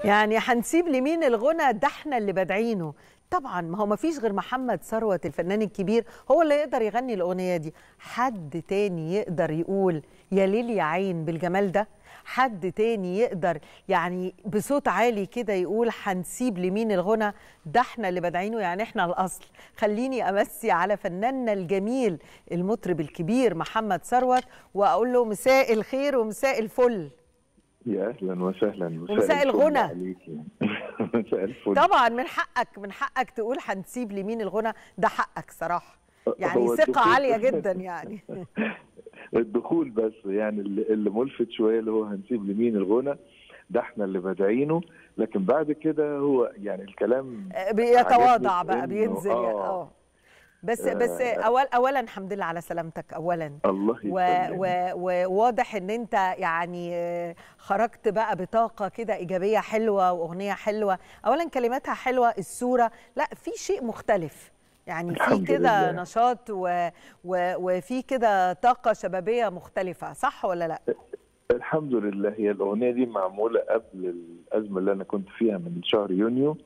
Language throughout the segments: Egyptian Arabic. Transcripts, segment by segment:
يعني هنسيب لمين الغنى ده احنا اللي بادعينه طبعا ما هو ما فيش غير محمد ثروت الفنان الكبير هو اللي يقدر يغني الاغنيه دي حد تاني يقدر يقول يا ليل يا عين بالجمال ده حد تاني يقدر يعني بصوت عالي كده يقول هنسيب لمين الغنى ده احنا اللي بادعينه يعني احنا الاصل خليني امسي على فناننا الجميل المطرب الكبير محمد ثروت واقول له مساء الخير ومساء الفل يا اهلا وسهلا ومساء الفل الغنى. عليكي. مساء الفل طبعا من حقك من حقك تقول هنسيب لمين الغنى ده حقك صراحه يعني هو ثقه الدخول- عاليه جدا يعني الدخول بس يعني اللي اللي ملفت شويه اللي هو هنسيب لمين الغنى ده احنا اللي بادعينه لكن بعد كده هو يعني الكلم بيتواضع عجبني بقى إنه- بينزل يعني آه. اه بس بس أول اولا الحمد لله على سلامتك اولا الله و- يسلمك و- وواضح ان انت يعني آه، خرجت بقى بطاقه كده ايجابيه حلوه واغنيه حلوه اولا كلماتها حلوه الصوره لا في شيء مختلف يعني في الحمد كده لله. نشاط و... و... وفي كده طاقه شبابيه مختلفه صح ولا لا الحمد لله هي الاغنيه دي معموله قبل الازمه اللي انا كنت فيها من شهر يونيو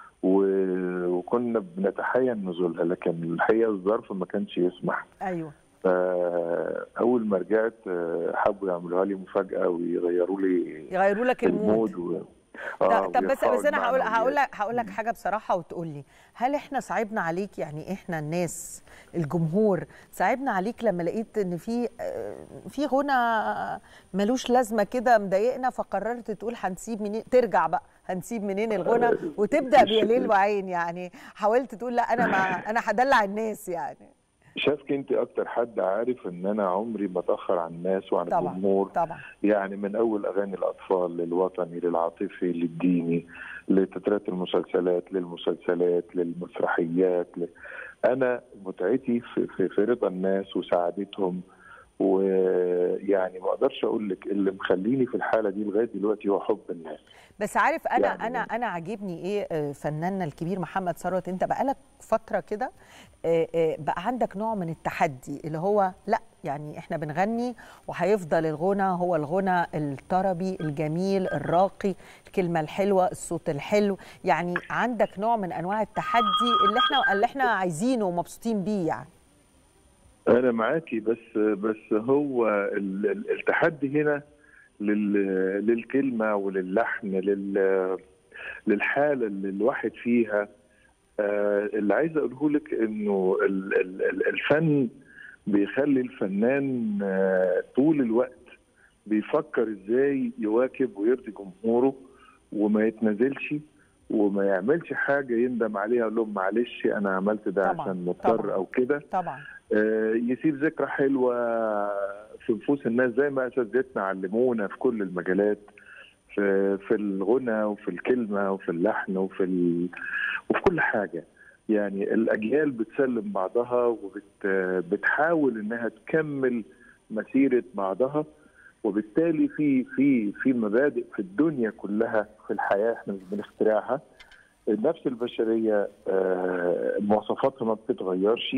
و- وكنا بنتحين نزولها لكن الحقيقه الظرف ما كانش يسمح ايوه فاول ما رجعت آه، حبوا يعملوها لي مفاجاه ويغيروا لي يغيروا لك المود المود و... طب طب بس ويرفعوا بس انا هقول هقول المعنويات. لك هقول لك حاجه بصراحه وتقول لي هل احنا صعبنا عليك يعني احنا الناس الجمهور صعبنا عليك لما لقيت ان في آه، في غنى ملوش لازمه كده مضايقنا فقررت تقول هنسيب منين ترجع بقى هنسيب منين الغنى وتبدا بيا ليل وعين يعني حاولت تقول لا انا ما انا هدلع الناس يعني شافك انت اكتر حد عارف ان انا عمري ما اتاخر عن الناس وعن طبعا الجمهور طبعا يعني من اول اغاني الاطفال للوطني للعاطفي للديني لتترات المسلسلات للمسلسلات للمسرحيات ل... انا متعتي في, في, في رضا الناس وسعادتهم ويعني ما اقدرش اقول لك اللي مخليني في الحاله دي لغايه دلوقتي هو حب الناس بس عارف انا يعني- انا انا عاجبني ايه آه، فناننا الكبير محمد ثروت انت بقالك فتره كده آه، آه، بقى عندك نوع من التحدي اللي هو لا يعني احنا بنغني وهيفضل الغنى هو الغنى الطربي الجميل الراقي الكلمه الحلوه الصوت الحلو يعني عندك نوع من انواع التحدي اللي احنا اللي احنا عايزينه ومبسوطين بيه يعني انا معاكي بس بس هو ال- ال- التحدي هنا لل- للكلمه وللحن لل للحاله اللي الواحد فيها آه، اللي عايز اقوله لك انه ال- ال- ال- الفن بيخلي الفنان آه، طول الوقت بيفكر ازاي يواكب ويرضي جمهوره وما يتنازلش وما يعملش حاجه يندم عليها يقول لهم معلش انا عملت ده طبعاً، عشان مضطر طبعاً. او كده طبعا آه، يسيب ذكرى حلوه في نفوس الناس زي ما اساتذتنا علمونا في كل المجالات في في الغنى وفي الكلمه وفي اللحن وفي ال... وفي كل حاجه يعني الاجيال بتسلم بعضها وبتحاول انها تكمل مسيره بعضها وبالتالي في في في مبادئ في الدنيا كلها في الحياه احنا مش بنخترعها النفس البشريه آه، مواصفاتها ما بتتغيرش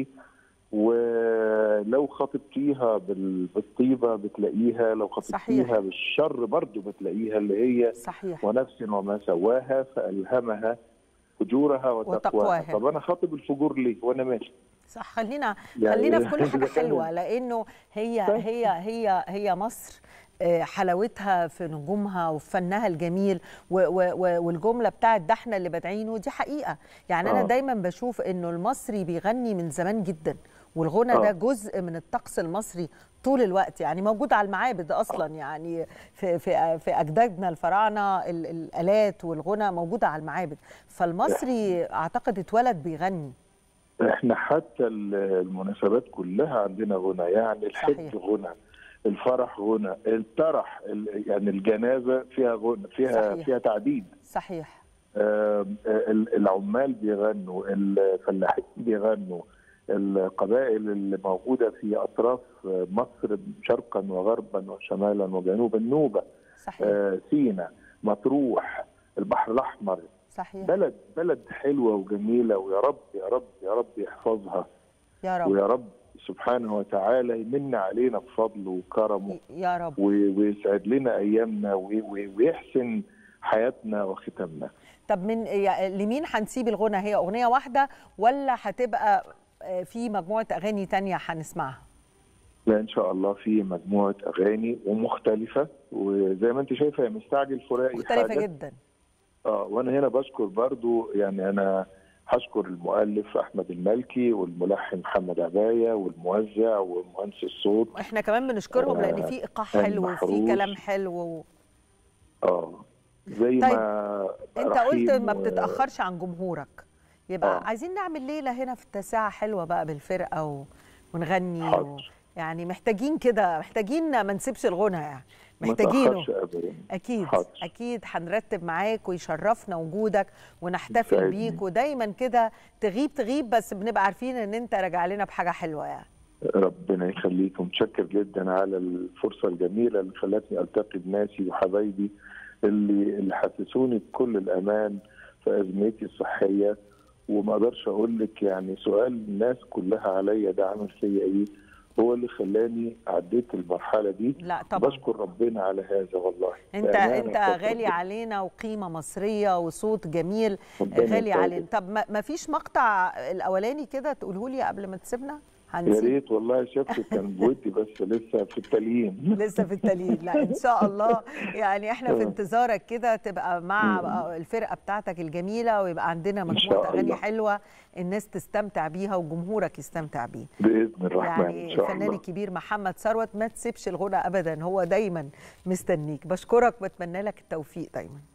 ولو خاطبتيها بال- بالطيبه بتلاقيها لو خاطبتيها صحيح. بالشر برضه بتلاقيها اللي هي صحيح ونفس وما سواها فالهمها فجورها وتقواها وتقواها. طب انا خاطب الفجور ليه وانا ماشي صح خلينا يعني خلينا في كل حاجه إذا كان- حلوه لانه هي طيب. هي هي هي مصر آه، حلاوتها في نجومها وفي فنها الجميل و- و- و- والجمله بتاعت ده احنا اللي بادعينه دي حقيقه يعني انا آه. دايما بشوف انه المصري بيغني من زمان جدا والغنى آه. ده جزء من الطقس المصري طول الوقت يعني موجود على المعابد اصلا يعني في في في اجدادنا الفراعنه ال- الالات والغنى موجوده على المعابد فالمصري اعتقد اتولد بيغني احنا حتى ال- المناسبات كلها عندنا غنى يعني الحج صحيح. غنى الفرح غنى الطرح ال- يعني الجنازه فيها غنى فيها صحيح. فيها تعديد صحيح آم، ال- العمال بيغنوا الفلاحين بيغنوا القبائل اللي موجوده في اطراف مصر شرقا وغربا وشمالا وجنوبا النوبه صحيح آه، سينا مطروح البحر الاحمر صحيح بلد بلد حلوه وجميله ويا رب يا رب يا رب يحفظها يا رب ويا رب سبحانه وتعالى يمن علينا بفضله وكرمه يا رب و- ويسعد لنا ايامنا و- و- ويحسن حياتنا وختامنا طب من يا- لمين هنسيب الغنى هي اغنيه واحده ولا هتبقى آه، في مجموعه اغاني تانية هنسمعها لا ان شاء الله في مجموعه اغاني ومختلفه وزي ما انت شايفه هي مستعجل فراقي مختلفه حاجة. جدا اه وانا هنا بشكر برضو يعني انا هشكر المؤلف احمد المالكي والملحن محمد عبايه والموزع ومهندس الصوت احنا كمان بنشكرهم لان في ايقاع هاني حلو وفي محروس. كلام حلو و... اه زي طيب، ما انت قلت رحيم ما و- بتتاخرش عن جمهورك يبقى آه. عايزين نعمل ليله هنا في التاسعه حلوه بقى بالفرقه و... ونغني و... حاضر. يعني محتاجين كده محتاجين ما نسيبش الغنى يعني ما محتاجينه تأخرش أبداً. اكيد حاضر. اكيد هنرتب معاك ويشرفنا وجودك ونحتفل يسعدني. بيك ودايما كده تغيب تغيب بس بنبقى عارفين ان انت راجع لنا بحاجه حلوه يعني ربنا يخليك ومتشكر جدا على الفرصه الجميله اللي خلتني التقي بناسي وحبايبي اللي اللي حسسوني بكل الامان في ازمتي الصحيه وما اقدرش اقول لك يعني سؤال الناس كلها عليا ده عامل فيا ايه هو اللي خلاني عديت المرحله دي لا طبعا بشكر ربنا على هذا والله انت بأمانة انت بشكر غالي ربنا. علينا وقيمه مصريه وصوت جميل ربنا غالي يسعدك. علينا طب ما ما فيش مقطع الاولاني كده تقوله لي قبل ما تسيبنا يا هنسيب ريت والله شفت كان بودي بس لسه في التليين لسه في التليين لا ان شاء الله يعني احنا في آه. انتظارك كده تبقى مع مم. الفرقه بتاعتك الجميله ويبقى عندنا إن مجموعه شاء اغاني الله. حلوه الناس تستمتع بيها وجمهورك يستمتع بيه باذن الرحمن يعني ان شاء الفنان الله الكبير محمد ثروت ما تسيبش الغنى ابدا هو دايما مستنيك بشكرك وبتمنى لك التوفيق دايما